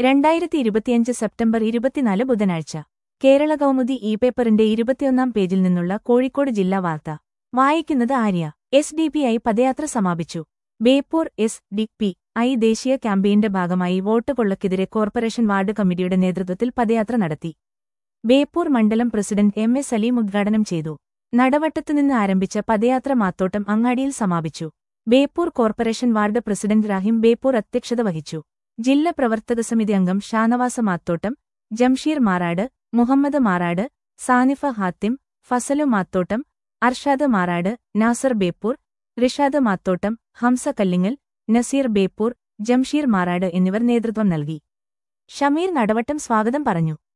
രണ്ടായിരത്തി ഇരുപത്തിയഞ്ച് സെപ്റ്റംബർ ഇരുപത്തിനാല് ബുധനാഴ്ച കേരള കൗമുദി ഇ പേപ്പറിന്റെ ഇരുപത്തിയൊന്നാം പേജിൽ നിന്നുള്ള കോഴിക്കോട് ജില്ലാ വാർത്ത വായിക്കുന്നത് Arya S D P I പദയാത്ര സമാപിച്ചു Beypore S D P I ദേശീയ ക്യാമ്പയിന്റെ ഭാഗമായി വോട്ട് കൊള്ളക്കെതിരെ കോർപ്പറേഷൻ വാർഡ് കമ്മിറ്റിയുടെ നേതൃത്വത്തിൽ പദയാത്ര നടത്തി ബേപ്പൂർ മണ്ഡലം പ്രസിഡന്റ് എം എ സലീം ഉദ്ഘാടനം ചെയ്തു നടവട്ടത്തുനിന്ന് ആരംഭിച്ച പദയാത്ര മാത്തോട്ടം അങ്ങാടിയിൽ സമാപിച്ചു Beypore corporation ward president Rahim Beypore അധ്യക്ഷത വഹിച്ചു ജില്ലാ പ്രവർത്തക സമിതി അംഗം ഷാനവാസ മാത്തോട്ടം ജംഷീർ മാറാട് മുഹമ്മദ് മാറാട് സാനിഫ ഹാത്തിം ഫസലു മാത്തോട്ടം അർഷാദ് മാറാട് നാസർ ബേപ്പൂർ റിഷാദ് മാത്തോട്ടം ഹംസ കല്ലിങ്ങൽ നസീർ ബേപ്പൂർ ജംഷീർ മാറാട് എന്നിവർ നേതൃത്വം നൽകി ഷമീർ നടവട്ടം സ്വാഗതം പറഞ്ഞു